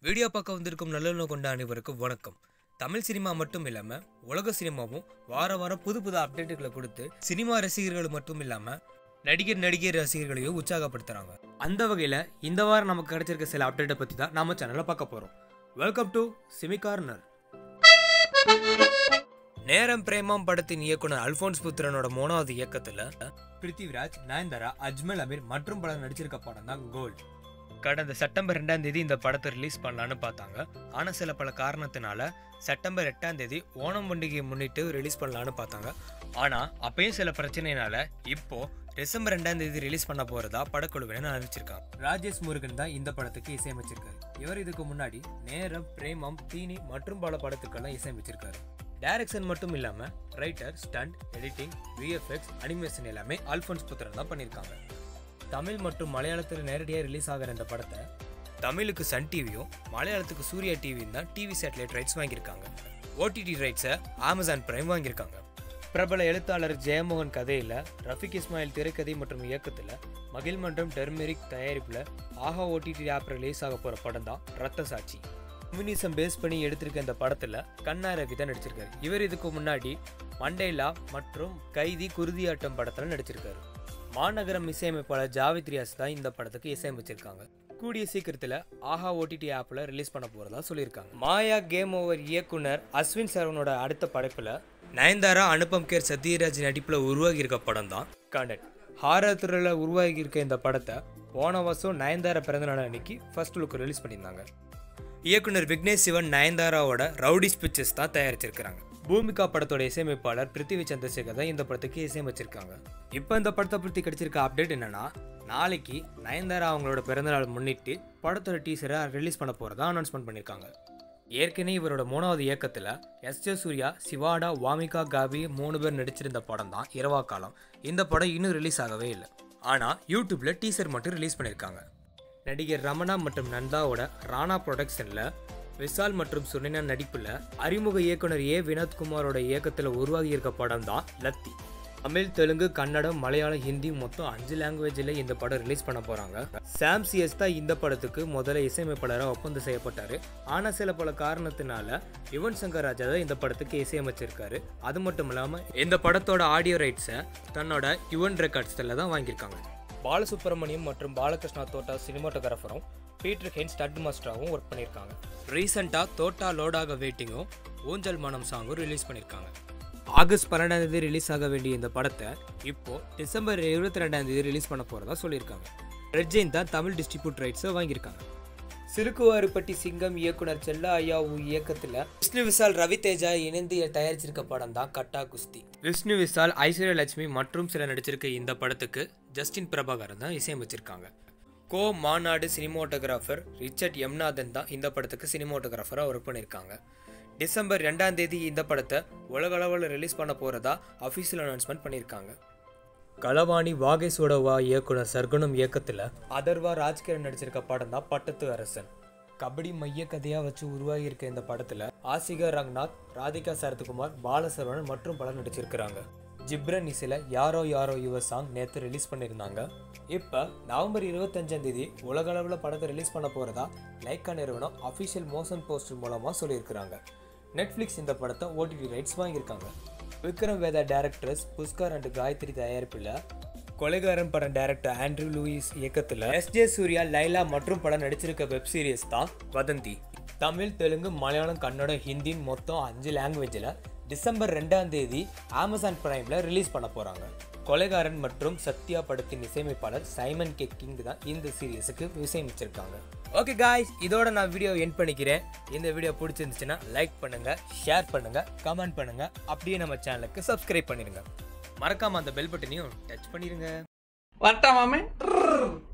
video பார்க்க வந்திருக்கும் நல்லெண்ணம் கொண்ட அனைவருக்கும் வணக்கம் தமிழ் சினிமா மட்டும் இல்லாமல் உலக சினிமாவும் வார வாரம் புது புது அப்டேட்டுகளை கொடுத்து சினிமா ரசிகர்கள் மட்டும் இல்லாமல் நடிகர் நடிகர் ரசிகர்களையும் உற்சாகப்படுத்துகிறாங்க அந்த வகையில் இந்த வாரம் நமக்கு கிடைச்சிருக்க சில அப்டேட்டை பற்றி தான் நம்ம சேனலில் பார்க்க போகிறோம் வெல்கம் டு சிமி கார்னர் நேரம் பிரேமம் படத்தின் இயக்குனர் அல்போன்ஸ் புத்திரனோட மூணாவது இயக்கத்தில் பிருத்திவிராஜ் நயன்தாரா அஜ்மல் அமீர் மற்றும் பலர் நடிச்சிருக்க படம் தான் கோல்ட் கடந்த செப்டம்பர் ரெண்டாம் தேதி இந்த படத்தை ரிலீஸ் பண்ணலான்னு பார்த்தாங்க ஆனால் சில பல காரணத்தினால செப்டம்பர் எட்டாம் தேதி ஓணம் பண்டிகையை முன்னிட்டு ரிலீஸ் பண்ணலான்னு பார்த்தாங்க ஆனால் அப்பயும் சில பிரச்சனைனால இப்போ டிசம்பர் ரெண்டாம் தேதி ரிலீஸ் பண்ண போறதா படக்குழுவினர் அறிவிச்சிருக்காங்க ராஜேஷ் முருகன் தான் இந்த படத்துக்கு இசையமைச்சிருக்காரு இவர் இதுக்கு முன்னாடி நேரம் பிரேமம் தீனி மற்றும் பல படத்துக்கெல்லாம் இசையமைச்சிருக்காரு டைரக்ஷன் மட்டும் இல்லாம writer stunt editing VFX animation எல்லாமே அல்போன்ஸ் புத்திரன் தான் பண்ணியிருக்காங்க தமிழ் மற்றும் மலையாளத்தில் நேரடியாக ரிலீஸ் ஆகிற இந்த படத்தை தமிழுக்கு சன் டிவியும் மலையாளத்துக்கு சூர்யா டிவியும் தான் டிவி சேட்டலைட் ரைட்ஸ் வாங்கியிருக்காங்க ஓடிடி ரைட்ஸை அமேசான் பிரைம் வாங்கியிருக்காங்க பிரபல எழுத்தாளர் ஜெயமோகன் கதையில் ரஃபிக் இஸ்மாயில் திரைக்கதை மற்றும் இயக்கத்தில் மகிழ் மன்றம் டெர்மெரிக் தயாரிப்பில் ஆஹா ஓடிடி ஆப் ரிலீஸ் ஆக போகிற படம் தான் ரத்த சாட்சி கம்யூனிசம் பேஸ் பண்ணி எடுத்திருக்க இந்த படத்தில் கண்ணா ரவி தான் நடிச்சிருக்காரு இவர் இதுக்கு முன்னாடி மண்டேலா மற்றும் கைதி குருதியாட்டம் படத்தில் நடிச்சிருக்காரு மாநகரம் இசையமைப்பாளர் ஜாவித் ரியாஸ் தான் இந்த படத்துக்கு இசையமைச்சிருக்காங்க கூடிய சீக்கிரத்தில் ஆஹா ஓடிடி ஆப்பில் ரிலீஸ் பண்ண போகிறதா சொல்லியிருக்காங்க மாயா கேம் ஓவர் இயக்குனர் அஸ்வின் சரவனோட அடுத்த படைப்பில் நயன்தாரா அனுபம் கேர் சத்யராஜ் நடிப்பில் உருவாகி இருக்க படம் தான் கண்டட் ஹாரர் துறையில் உருவாகி இருக்க இந்த படத்தை போன வருஷம் நயன்தாரா பிறந்தநாள் அன்னைக்கு ஃபர்ஸ்ட் லுக் ரிலீஸ் பண்ணியிருந்தாங்க இயக்குனர் விக்னேஷ் சிவன் நயன்தாராவோட ரவுடிஸ் பிக்சர்ஸ் தான் தயாரிச்சிருக்கிறாங்க பூமிகா படத்தோட இசையமைப்பாளர் பிருத்திவி சந்திரசேகர் தான் இந்த படத்துக்கு இசையமைச்சிருக்காங்க இப்போ இந்த படத்தை பற்றி கிடைச்சிருக்க அப்டேட் என்னன்னா நாளைக்கு நயன்தாரா அவங்களோட பிறந்தநாள் முன்னிட்டு படத்தோட டீசரை ரிலீஸ் பண்ண போகிறதா அனௌன்ஸ்மெண்ட் பண்ணியிருக்காங்க ஏற்கனவே இவரோட மூணாவது இயக்கத்தில் எஸ் ஜே சூர்யா சிவாடா வாமிகா காபி மூணு பேர் நடிச்சிருந்த படம் தான் இரவா காலம் இந்த படம் இன்னும் ரிலீஸ் ஆகவே இல்லை ஆனால் யூடியூப்பில் டீசர் மட்டும் ரிலீஸ் பண்ணியிருக்காங்க நடிகர் ரமணா மற்றும் நந்தாவோட ராணா ப்ரொடக்ஷனில் விஷால் மற்றும் சுனினா நடிப்பில் அறிமுக இயக்குனர் ஏ வினோத்குமாரோட இயக்கத்தில் உருவாகி இருக்க படம் தான் லத்தி தமிழ் தெலுங்கு கன்னடம் மலையாளம் ஹிந்தி மொத்தம் அஞ்சு லாங்குவேஜில் இந்த படம் ரிலீஸ் பண்ண போகிறாங்க சாம் சிஎஸ் தான் இந்த படத்துக்கு முதல்ல இசையமைப்பாளராக ஒப்பந்தம் செய்யப்பட்டார் ஆனால் சில பல காரணத்தினால யுவன் சங்கர் ராஜா தான் இந்த படத்துக்கு இசையமைச்சிருக்காரு அது மட்டும் இல்லாமல் இந்த படத்தோட ஆடியோ ரைட்ஸை தன்னோட யுவன் ரெக்கார்ட்ஸில் தான் வாங்கியிருக்காங்க பாலசுப்ரமணியம் மற்றும் பாலகிருஷ்ணா தோட்டா சினிமாட்டோகிராஃபரும் பீட்டர் ஹென் ஸ்டட் மாஸ்டராகவும் ஒர்க் பண்ணியிருக்காங்க ரீசெண்டாக தோட்டா லோடாக வெயிட்டிங்கும் ஊஞ்சல் மனம் சாங்கும் ரிலீஸ் பண்ணியிருக்காங்க ஆகஸ்ட் பன்னெண்டாம் தேதி ரிலீஸ் ஆக வேண்டிய இந்த படத்தை இப்போ டிசம்பர் இருபத்தி ரெண்டாம் தேதி ரிலீஸ் பண்ண போகிறதா சொல்லியிருக்காங்க ரெட் ஜெயின் தான் தமிழ் டிஸ்ட்ரிபியூட் ரைட்ஸை வாங்கியிருக்காங்க சிறுக்குவாறுப்பட்டி சிங்கம் இயக்குனர் செல்லா ஐயாவு இயக்கத்தில் விஷ்ணு விசால் ரவி தேஜா இணைந்து தயாரிச்சிருக்க படம் தான் கட்டா குஸ்தி விஷ்ணு விசால் ஐஸ்வர்யா லட்சுமி மற்றும் சில நடிச்சிருக்க இந்த படத்துக்கு ஜஸ்டின் பிரபாகரன் தான் இசையமைச்சிருக்காங்க கோ மாநாடு சினிமோட்டோகிராஃபர் ரிச்சர்ட் எம்நாதன் தான் இந்த படத்துக்கு சினிமோட்டோகிராஃபராக ஒர்க் பண்ணியிருக்காங்க டிசம்பர் ரெண்டாம் தேதி இந்த படத்தை உலக அளவில் ரிலீஸ் பண்ண போகிறதா அஃபீஷியல் அனௌன்ஸ்மெண்ட் பண்ணியிருக்காங்க களவாணி வாகேஸ்வடவா இயக்குனர் சர்க்குணம் இயக்கத்தில் அதர்வா ராஜ்கிரண் நடிச்சிருக்க படம் தான் பட்டத்து அரசன் கபடி மைய கதையாக வச்சு உருவாகி இருக்க இந்த படத்தில் ஆசிகா ரங்நாத் ராதிகா சரத்குமார் பாலசரவணன் மற்றும் பலர் நடிச்சிருக்கிறாங்க ஜிப்ரன் இசையில் யாரோ யாரோ யுவர் சாங் நேற்று ரிலீஸ் பண்ணியிருந்தாங்க இப்போ நவம்பர் இருபத்தஞ்சாம் தேதி உலக அளவில் படத்தை ரிலீஸ் பண்ண போகிறதா லைக்கா நிறுவனம் அஃபிஷியல் மோஷன் போஸ்டர் மூலமாக சொல்லியிருக்கிறாங்க நெட்ஃப்ளிக்ஸ் இந்த படத்தை ஓடிடி ரைட்ஸ் வாங்கியிருக்காங்க விக்ரம் வேதா டேரக்டர்ஸ் புஷ்கர் அண்ட் காயத்ரி தயாரிப்பில் கொலைகாரன் படம் டைரக்டர் ஆண்ட்ரூ லூயிஸ் இயக்கத்தில் எஸ் ஜே சூர்யா லைலா மற்றும் படம் நடிச்சிருக்க வெப் சீரிஸ் தான் வதந்தி தமிழ் தெலுங்கு மலையாளம் கன்னடம் ஹிந்தி மொத்தம் அஞ்சு லாங்குவேஜில் டிசம்பர் ரெண்டாம் தேதி அமேசான் பிரைமில் ரிலீஸ் பண்ண போகிறாங்க கொலைகாரன் மற்றும் சத்யா படத்தின் இசையமைப்பாளர் சைமன் கே கிங் தான் இந்த சீரியஸுக்கு இசையமைச்சிருக்காங்க ஓகே காய்ஸ் இதோட நான் வீடியோ என் பண்ணிக்கிறேன் இந்த வீடியோ பிடிச்சிருந்துச்சுன்னா லைக் பண்ணுங்கள் ஷேர் பண்ணுங்கள் கமெண்ட் பண்ணுங்கள் அப்படியே நம்ம சேனலுக்கு சப்ஸ்கிரைப் பண்ணிடுங்க மறக்காமல் அந்த பெல் பட்டனையும் டச் பண்ணிடுங்க வரட்டா மாமே